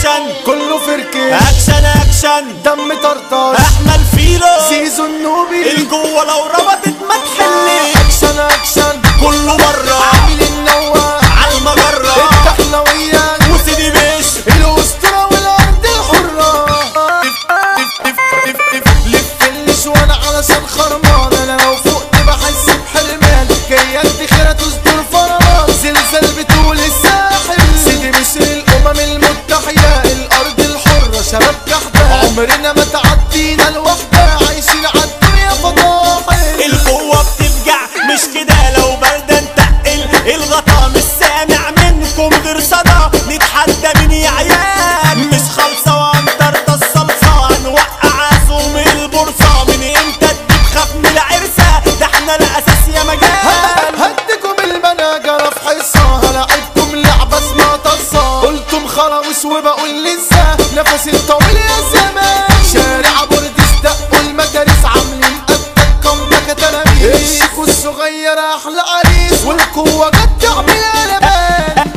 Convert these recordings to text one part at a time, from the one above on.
اكشن كله فركش اكشن اكشن دم طرطش احمل فيلو سيزو النوبي الجوه لو ربطت ما تحلش اكشن اكشن كله بره عامل النوع عالمجرة الدخلوية وسيدي بيش الاسطورة والارض الحرة لفلش وانا علشان خرمان انا لو فقت بحس بحرمان جاي ادي خيرة تصدر فرمان زلزال بطول الساحل سيدي مصر الامم المتحدة الارض الحرة شباب كحدة عمرنا ما تعدينا الوحدة عايشين عالدنيا فضاحل القوة بتفجع مش كده لو بردة نتقل الغطا مش سامع منكم غير صدى نتحدى مين يا عيال مش خالصة وانطرت الصلصة هنوقع عزوم البورصة من امتى تجيب خاف من العرسة ده احنا الاساس يا مجال هديكم المناجرة في حصة هلاعبكم لعبة اسمها طصة قلتم خلاويص وبقول لسه نفسي الطويل يا زمان شارع بورديس دقوا المدارس عاملين قدك كم تلاميذ الشيكو الصغير احلى عريس والقوة جت تعمل قلبان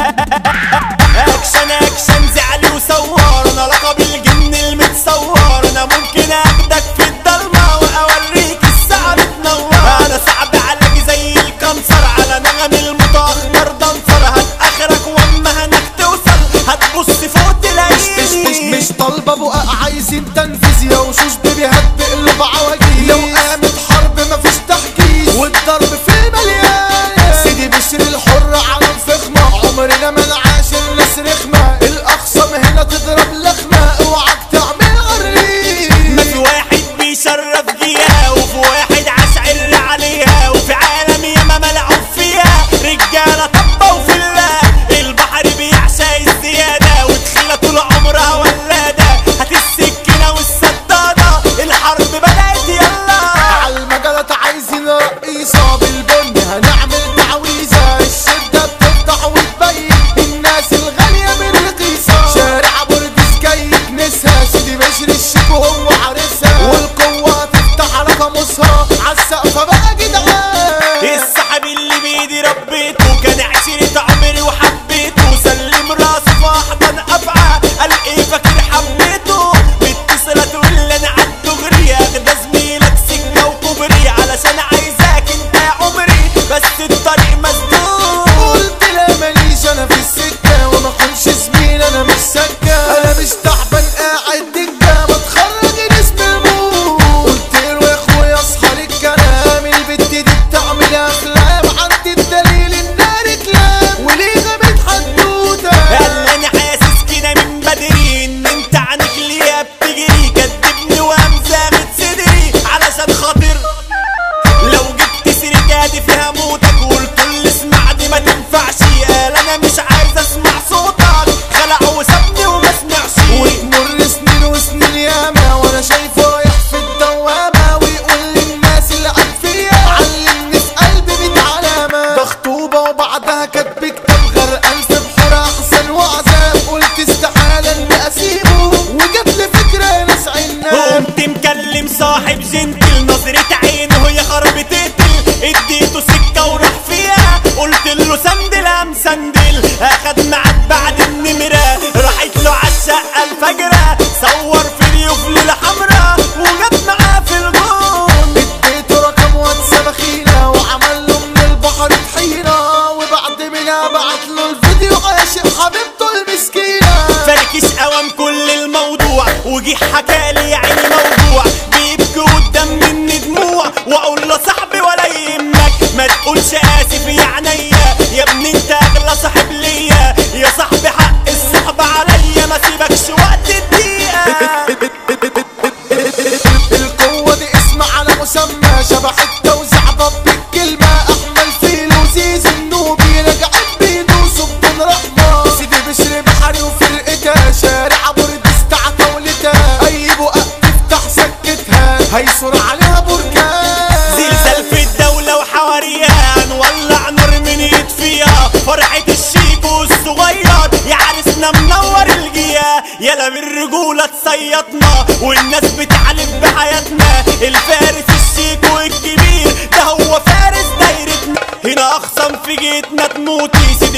اكشن اكشن زعل وسوار انا لقب الجن المتصور انا ممكن اخدك في الضلمه واوريك الساعه بتنور انا صعب عليك زي الكمسر على نغم المتاخر دنصر هات اخرك واما هناك توصل هتبص فوق مش مش تلاقيني مش طالبة بقى عايزين تنفيذ يا وشوش بيبي هتقلب عواجيز لو قامت حرب مفيش تحجيز والضرب في المليان سيدي بشر الحر على الفخمة عمرنا ما نعاشر ناس رخمة الأخصم هنا تضرب لخمة اوعك تعمل ما غريب في واحد بيشرف جيها وفي واحد عشعر عليها وفي عالم ياما ملعوب فيها رجالة طبة وفلة البحر بيعشى الزيادة وتخلى طول عمرها ولادة هات السكينة والسدادة الحرب بدأت يلا عالمجالات عايزين رئيسة بالبن هنعمل تعويذة الشدة بتفتح وتبين الناس الغالية من رخيصة شارع بورديس جاي يكنسها سيدي بشر الشيك وهو عارسها والقوة تفتح على قاموسها عالسقفة بقى جدعان السحب اللي بيدي ربيته كان عشرة عمري وحبيته سلم راسه في احضن افعى قال ايه فاكر حبيته متصلة تقول لي انا عالدغري اخد زميلك سكة وكوبري علشان عايزاك انت يا عمري بس الطريق مسدود قلت لا ماليش انا في السكة وما اكونش زميل انا مش سكة انا مش تعبان قاعد دكة بتخرج الاسم الموت قلت له يا اخويا اصحى للكلام البت دي بتعمل افلام عندي الدليل انها ركلام وليه غابت حدوتة قال لي انا حاسس كده من بدري ان انت عنك ليا بتجري كدبني وامزاغت صدري علشان خاطر لو جبت سرجادي فيها موتك وقلت اللي اسمع دي ما تنفعش قال انا مش عايز اسمع صوتك خلع وسابني وما سمعش وتمر سنين وسنين ياما وانا شايفه رايح في الدوامة ويقول للناس اللي قاعد فيا علمني في قلبي ميت علامة ده خطوبة وبعدها كاتب كتاب غرقان في بحور احزان وعذاب قلت استحالة اني اسيبه وجات لي فكرة ناس عنا قمت مكلم صاحب جنتل نظرة عينه هي خرب تقتل اديته سكة وراح فيها قلت له سندل ام سندل اخد معاك بعد النمرة راحت له عالشقة الفجرة صور فيديو في ليلة حمرا وجاب معاه في الجون اديته رقم واتساب اخينا وعمل له من البحر طحينة وبعد منها بعت له الفيديو عاشق حبيبته المسكينة فركش قوام كل الموضوع وجي حكالي يعني موضوع بيبكي قدام مني دموع واقول له صاحبي ولا يهمك ما تقولش اسف يا عينيا يا ابني انت اغلى صاحب ليا يا صاحبي حق الصحبة عليا ما سيبكش وقت الدقيقة القوة دي اسم على مسمى شبح التوزيع ضب بالكلمة أحمل فيل وزيز النوبي راجعين بيدوسوا بدون رحمة سيدي بشر بحري وفرقتها شارع بورديس تحت ولتها أي بقى تفتح سكتها هيسر عليها بركان زلزال في الدولة وحواريها نولع نار من يطفيها فرحة الشيك والصغير يا عرسنا منور الجيا يلا بالرجولة تصيطنا والناس بتعلف بحياتنا الفارس الشيك والكبير ده هو فارس دايرتنا هنا اخصم في جيتنا تموتي سيدي بشر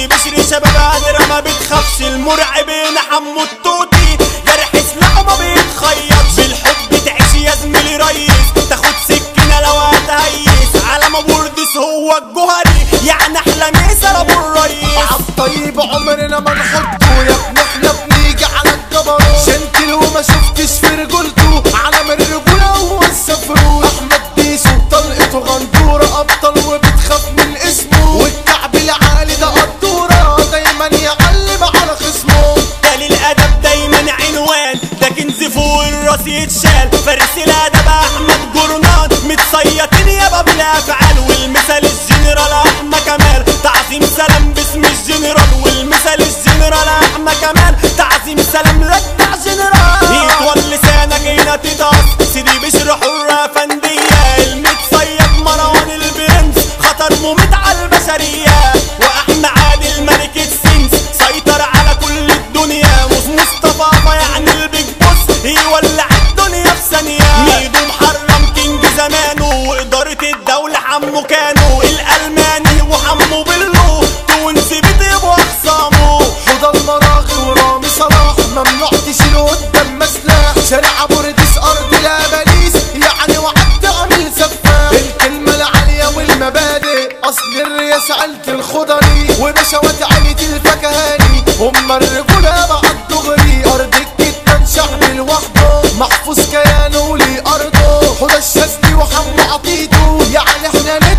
شباب قادرة ما بتخافش المرعبين حمو التوتي جرح سلاحه ما بيتخيطش بالحب تعيش يا زميلي ريس تاخد سكينة لو هتهيس على ما بوردس هو الجوهري يعني احلى ميسر ابو الريس عالطيب عمرنا ما نحطه يا ابن احنا بنيجي على الجبروت شنتل وما شفتش في رجولته علم الرجولة هو السفروت احمد بيسو طلقته غندورة ابطال وبتخاف من اسمه والكعب العالي ده قدورة دايما يعلم على خصمه ده للادب دايما عنوان ده كنز فوق الراس يتشال فارس الادب احمد جورنان متصيطين يابا بالافعال والمثال الجنرال احمد كمال تعظيم سلام باسم الجنرال والمثال الجنرال احمد كمال تعظيم سلام لك بتاع جنرال يطول لسانك هنا تتقص سيدي بشرح الرافندية المتصيد مروان البرنس خطر مميت على البشرية واحمد عادل ملك السنس سيطر على كل الدنيا مش مصطفى يعني البيج بوس يولع الدنيا في ثانية ميدو محرم كينج زمانه وإدارة الدولة حمو كانوا الألماني وحمو بلو تونسي بيطيبوا أخصامه حوض المراغي ورامي صلاح ممنوع تشيله قدام مسلاح شارع بورديس ارض الاباليس يعني وعدت عامل سفاح الكلمة العالية والمبادئ اصل الرياس عيلة الخضري وبشوات عيلة الفكهاني هم الرجولة مع الدغري ارض الكتان شعب لوحده محفوظ كيانه ليه ارضه حوض الشاذلي وحمو عطيته يعني احنا